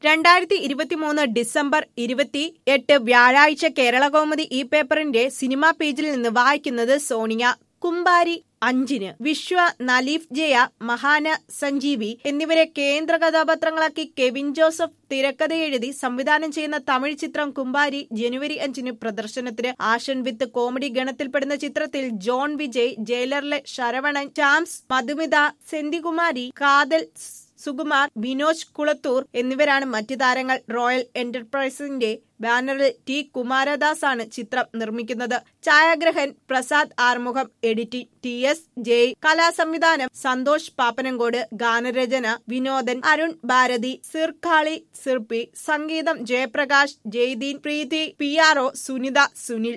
രണ്ടായിരത്തി ഇരുപത്തിമൂന്ന് ഡിസംബർ ഇരുപത്തി എട്ട് വ്യാഴാഴ്ച കേരളകൗമുദി ഈ പേപ്പറിന്റെ സിനിമാ പേജിൽ നിന്ന് വായിക്കുന്നത് സോണിയ കുമ്പാരി അഞ്ചിന് വിശ്വ നലീഫ് ജയ മഹാന സഞ്ജീവി എന്നിവരെ കേന്ദ്ര കഥാപാത്രങ്ങളാക്കി കെവിൻ ജോസഫ് തിരക്കഥയെഴുതി സംവിധാനം ചെയ്യുന്ന തമിഴ് ചിത്രം കുമ്പാരി ജനുവരി അഞ്ചിന് പ്രദർശനത്തിന് ആഷൻ വിത്ത് കോമഡി ഗണത്തിൽപ്പെടുന്ന ചിത്രത്തിൽ ജോൺ വിജയ് ജയിലറിലെ ശരവണൻ ചാംസ് മധുമിത സെന്തികുമാരി കാതൽ സുകുമാർ വിനോജ് കുളത്തൂർ എന്നിവരാണ് മറ്റു താരങ്ങൾ റോയൽ എന്റർപ്രൈസിന്റെ ബാനറിൽ ടി കുമാരദാസ് ആണ് ചിത്രം നിർമ്മിക്കുന്നത് ഛായാഗ്രഹൻ Prasad Armugham editing T S Jai കലാസംവിധാനം സന്തോഷ് പാപ്പനങ്കോട് ഗാനരചന വിനോദൻ അരുൺ ഭാരതി സിർഖാളി സിർപ്പി സംഗീതം Jayaprakash Jaideen Preethi P R O Sunitha Sunil